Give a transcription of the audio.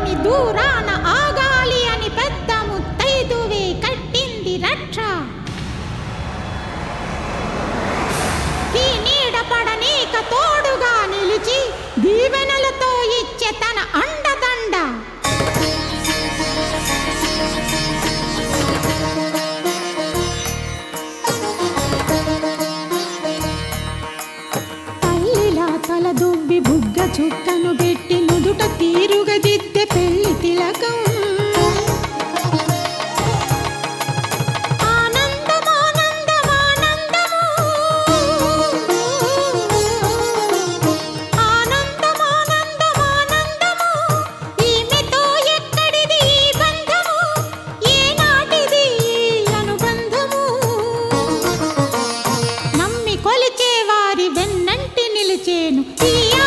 గాని దూరాన ఆగాలి అని పెద్ద ముత్తైదువే కట్టింది రక్ష ఈ నీడ పడనీక తోడుగా నిలిచి దీవెనలతో ఇచ్చే తన అండదండ తల్లిలా తల దువ్వి బుగ్గ చుక్కను పెట్టి నుదుట తీరుగా దిద్దె పెళ్లి తిలకం ఆనందం ఆనందం ఆనందము ఆనందం ఆనందం ఆనందము ఈమెతో ఎక్కడిది ఈ బంధము ఏనాటిది ఈ అనుబంధము నమ్మి కొలిచే వారి వెన్నంటి నిలిచేను ఈ